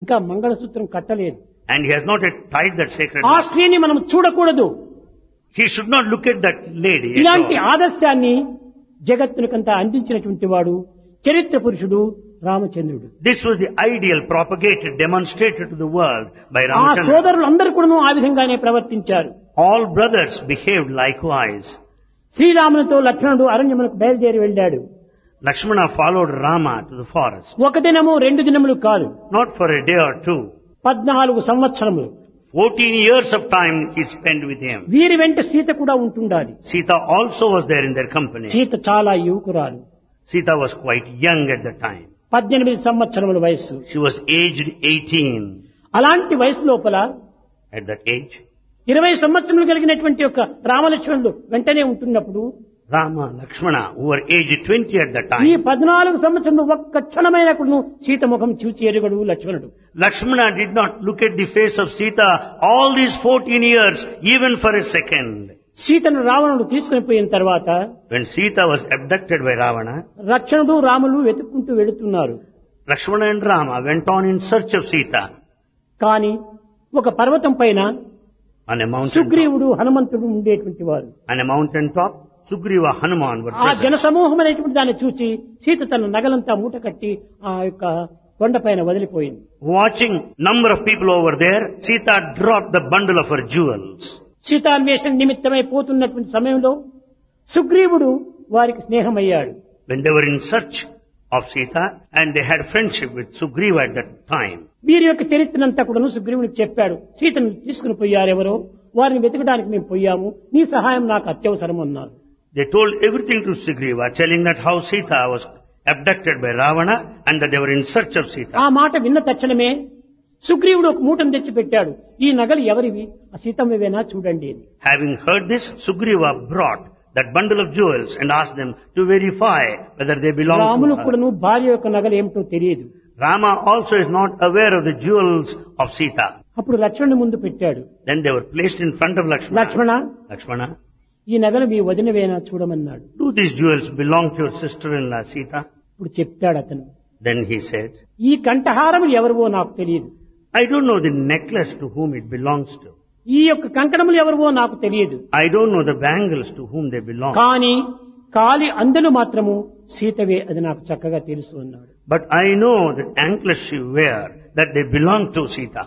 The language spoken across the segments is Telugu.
ఇంకా మంగళసూత్రం కట్టలేదు And he has not yet tied that sacred ఆ knot. స్త్రీని మనం చూడకూడదు He should not look at that lady. at ఇలాంటి all. ఆదర్శాన్ని జగత్తునికంతా అందించినటువంటి వాడు చరిత్ర పురుషుడు రామచంద్రుడు This was the ideal propagated, demonstrated to the world by ఆ Ramachandra. సోదరులు అందరూ కూడా ఆ విధంగానే ప్రవర్తించారు All brothers behaved likewise. శ్రీరామునితో లక్ష్మణుడు అరణ్యమునకు బయలుదేరి వెళ్ళాడు Lakshmana followed Rama to the forest. ఒక దినము రెండు దినములు కాదు Not for a day or two. పద్నాలుగు సంవత్సరములు 14 years of time he spent with him. వీరి వెంట సీత కూడా ఉంటుండాలి Sita also was there in their company. Sita చాలా యువకురాలు Sita was quite young at the time. పద్దెనిమిది సంవత్సరముల వయస్సు She was aged 18 అలాంటి వయసు లోపల at that age. ఇరవై సంవత్సరములు కలిగినటువంటి యొక్క రామలక్ష్మణుడు వెంటనే ఉంటున్నప్పుడు Rama, Lakshmana, who were aged 20 at that ఈ time. పద్నాలుగు సంవత్సరంలో ఒక్క క్షణమైనప్పుడు సీత ముఖం చూచి ఎరుగడు లక్ష్మణుడు Lakshmana did not look at the face of Sita all these 14 years, even for a second. సీతను రావణుడు తీసుకుని పోయిన తర్వాత When Sita was abducted by Ravana, రక్షణుడు Ramulu వెతుక్కుంటూ వెళుతున్నారు Lakshmana and Rama went on in search of Sita కానీ ఒక పర్వతం పైన on a mountain top. సుగ్రీవుడు హనుమంతుడు ఉండేటువంటి వారు On a mountain top, Sugriva, Hanuman were ఆ present. జనసమూహం అనేటువంటి దాన్ని చూసి సీత తన నగలంతా మూట కట్టి ఆ యొక్క కొండపైన వదిలిపోయింది Watching number of people over there, Sita dropped the bundle of her jewels. సీతాన్వేషణ నిమిత్తమై పోతున్నటువంటి సమయంలో సుగ్రీవుడు వారికి స్నేహమయ్యాడు When they were in search of Sita, and they had friendship with Sugriva at that time. వీరి యొక్క చరిత్రనంతా కూడాను సుగ్రీవునికి చెప్పాడు సీతను తీసుకుని పోయారు ఎవరో వారిని వెతకడానికి మేము పోయాము నీ సహాయం నాకు అత్యవసరం అన్నారు They told everything to Sugriva, telling that how Sita was abducted by Ravana and that they were in search of Sita. ఆ మాట విన్న తక్షణమే సుగ్రీవుడు ఒక మూటను తెచ్చి పెట్టాడు ఈ నగలు ఎవరివి ఆ సీతమ్మవేనా చూడండి అని Having heard this, Sugriva brought that bundle of jewels and asked them to verify whether they belong Ramulu to her. కూడాను భార్య యొక్క నగలు ఏమిటో తెలియదు Rama also is not aware of the jewels of Sita. అప్పుడు లక్ష్మణుని ముందు పెట్టాడు Then they were placed in front of Lakshmana. Lakshmana Lakshmana, ఈ నగలు మీ వదినవేనా చూడమన్నాడు do these jewels belong to your sister-in-law Sita? ఇప్పుడు చెప్తాడు అతను Then he said, ఈ కంఠహారములు ఎవరివో నాకు తెలియదు I don't know the necklace to whom it belongs to. ఈ యొక్క కంకణములు ఎవరివో నాకు తెలియదు I don't know the bangles to whom they belong. కానీ కాలి అందలు మాత్రము సీతవే అది నాకు చక్కగా తెలుసు అన్నాడు But I know the anklets she wear, that they belong to Sita.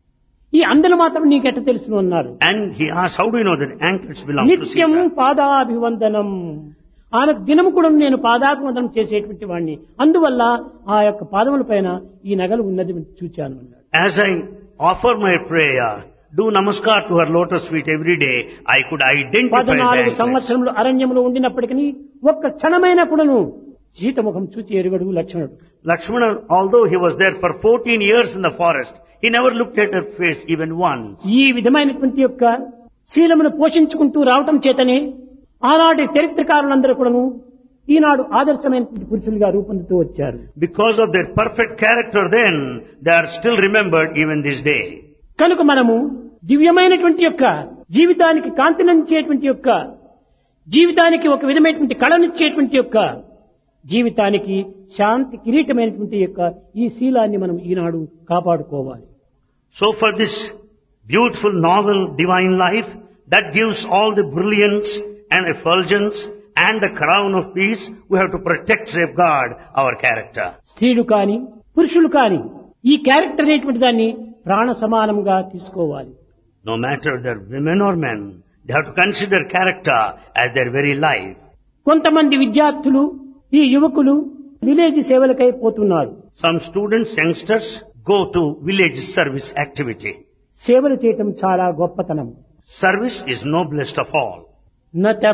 ఈ అందలు మాత్రం నీకెట్ట తెలుసును అన్నారు And he asked, how do you know that anklets belong to నిత్యం Sita? పాదాభివందనం ఆమెకు దినము కూడా నేను పాదాభివందనం చేసేటువంటి వాడిని అందువల్ల ఆ యొక్క పాదముల పైన ఈ నగలు ఉన్నది చూచాను అన్నాడు As I offer my prayer, do namaskar to her lotus feet every day, I could identify the పద్నాలుగు anklets. సంవత్సరములు అరణ్యములో ఉండినప్పటికీ ఒక్క క్షణమైన కూడాను సీత ముఖం చూచి ఎరుగడు లక్ష్మణుడు Lakshmana, although he was there for 14 years in the forest, he never looked at her face even once. ఈ విధమైనటువంటి యొక్క శీలమును పోషించుకుంటూ రావటం చేతనే ఆనాటి చరిత్రకారులందరూ కూడాను ఈనాడు ఆదర్శమైనటువంటి పురుషులుగా రూపొందుతూ వచ్చారు Because of their perfect character then, they are still remembered even this day. కనుక మనము దివ్యమైనటువంటి యొక్క జీవితానికి కాంతినిచ్చేటువంటి యొక్క జీవితానికి ఒక విధమైనటువంటి కళనిచ్చేటువంటి యొక్క జీవితానికి శాంతి కిరీటమైనటువంటి యొక్క ఈ శీలాన్ని మనం ఈనాడు కాపాడుకోవాలి So for this beautiful novel divine life that gives all the brilliance and effulgence and the crown of peace, we have to protect, safeguard our character. స్త్రీలు కాని పురుషులు కాని ఈ క్యారెక్టర్ అనేటువంటి దాన్ని ప్రాణ సమానంగా తీసుకోవాలి No matter they're women or men, they have to consider character as their very life. కొంతమంది విద్యార్థులు ఈ యువకులు విలేజ్ సేవలకై పోతున్నారు Some students, youngsters, go to village service activity. సేవలు చేయటం చాలా గొప్పతనం Service is noblest of all. నత